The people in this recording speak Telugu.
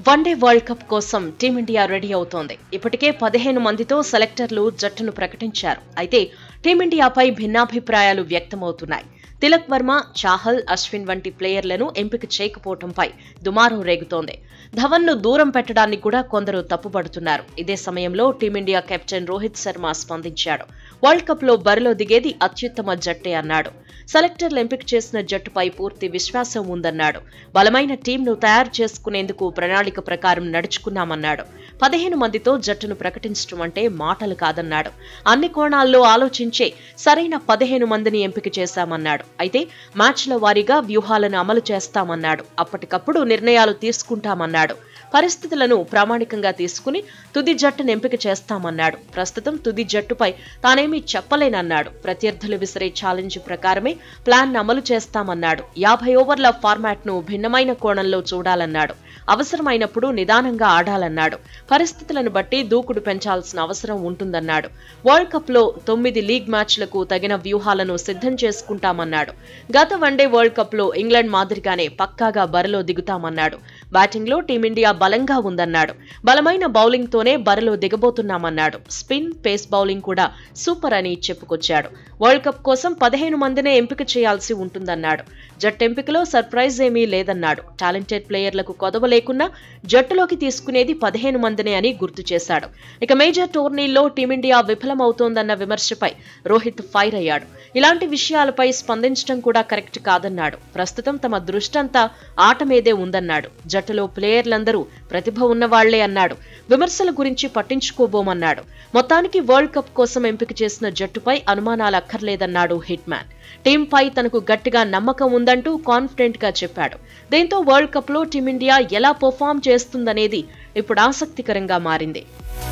వన్డే వరల్డ్ కప్ కోసం టీమిండియా రెడీ అవుతోంది ఇప్పటికే పదిహేను మందితో సెలెక్టర్లు జట్టును ప్రకటించారు అయితే టీమిండియాపై భిన్నాభిప్రాయాలు వ్యక్తమవుతున్నాయి తిలక్ వర్మ చాహల్ అశ్విన్ వంటి ప్లేయర్లను ఎంపిక చేయకపోవడంపై దుమారం రేగుతోంది ధవన్ ను దూరం పెట్టడాన్ని కూడా కొందరు తప్పుపడుతున్నారు ఇదే సమయంలో టీమిండియా కెప్టెన్ రోహిత్ శర్మ స్పందించాడు వరల్డ్ కప్ లో బరిలో దిగేది అత్యుత్తమ జట్టే అన్నాడు సెలెక్టర్లు ఎంపిక చేసిన జట్టుపై పూర్తి విశ్వాసం ఉందన్నాడు బలమైన టీంను తయారు చేసుకునేందుకు ప్రణాళిక ప్రకారం నడుచుకున్నామన్నాడు పదిహేను మందితో జట్టును ప్రకటించడం అంటే మాటలు కాదన్నాడు అన్ని కోణాల్లో ఆలోచించే సరైన పదిహేను మందిని ఎంపిక చేశామన్నాడు అయితే మ్యాచ్ల వారీగా వ్యూహాలను అమలు చేస్తామన్నాడు అప్పటికప్పుడు నిర్ణయాలు తీసుకుంటామన్నాడు పరిస్థితులను ప్రామాణికంగా తీసుకుని తుది జట్టును ఎంపిక చేస్తామన్నాడు ప్రస్తుతం తుది జట్టుపై తానేమీ చెప్పలేనన్నాడు ప్రత్యర్థులు విసిరే ఛాలెంజ్ ప్రకారమే ప్లాన్ అమలు చేస్తామన్నాడు యాభై ఓవర్ల ఫార్మాట్ ను భిన్నమైన కోణంలో చూడాలన్నాడు అవసరమైనప్పుడు నిదానంగా ఆడాలన్నాడు పరిస్థితులను బట్టి దూకుడు పెంచాల్సిన అవసరం ఉంటుందన్నాడు వరల్డ్ కప్ లో తొమ్మిది లీగ్ మ్యాచ్లకు తగిన వ్యూహాలను సిద్ధం చేసుకుంటామన్నాడు గత వన్డే వరల్డ్ కప్ లో ఇంగ్లాండ్ మాదిరిగానే పక్కాగా బరిలో దిగుతామన్నాడు బ్యాటింగ్ లో టీమిండియా బలంగా ఉందన్నాడు బలమైన బౌలింగ్ తోనే బరిలో దిగబోతున్నామన్నాడు స్పిన్ పేస్ బౌలింగ్ కూడా సూపర్ అని చెప్పుకొచ్చాడు వరల్డ్ కప్ కోసం పదిహేను మందినే ఎంపిక చేయాల్సి ఉంటుందన్నాడు జట్టు ఎంపికలో సర్ప్రైజ్ ఏమీ లేదన్నాడు టాలెంటెడ్ ప్లేయర్లకు కొదవ లేకున్నా జట్టులోకి తీసుకునేది పదిహేను మందినే అని గుర్తు చేశాడు ఇక మేజర్ టోర్నీల్లో టీమిండియా విఫలమవుతోందన్న విమర్శపై రోహిత్ ఫైర్ అయ్యాడు ఇలాంటి విషయాలపై స్పందించడం కూడా కరెక్ట్ కాదన్నాడు ప్రస్తుతం తమ దృష్టంతా ఆట మీదే ఉందన్నాడు జట్టులో ప్లేయర్లందరూ ప్రతిభ ఉన్నవాళ్లే అన్నాడు విమర్శల గురించి పట్టించుకోబోమన్నాడు మొత్తానికి వరల్డ్ కప్ కోసం ఎంపిక చేసిన జట్టుపై అనుమానాలు అక్కర్లేదన్నాడు హిట్ మ్యాన్ టీంపై తనకు గట్టిగా నమ్మకం ఉందంటూ కాన్ఫిడెంట్ గా చెప్పాడు దీంతో వరల్డ్ కప్ లో టీమిండియా ఎలా పర్ఫామ్ చేస్తుందనేది ఇప్పుడు ఆసక్తికరంగా మారింది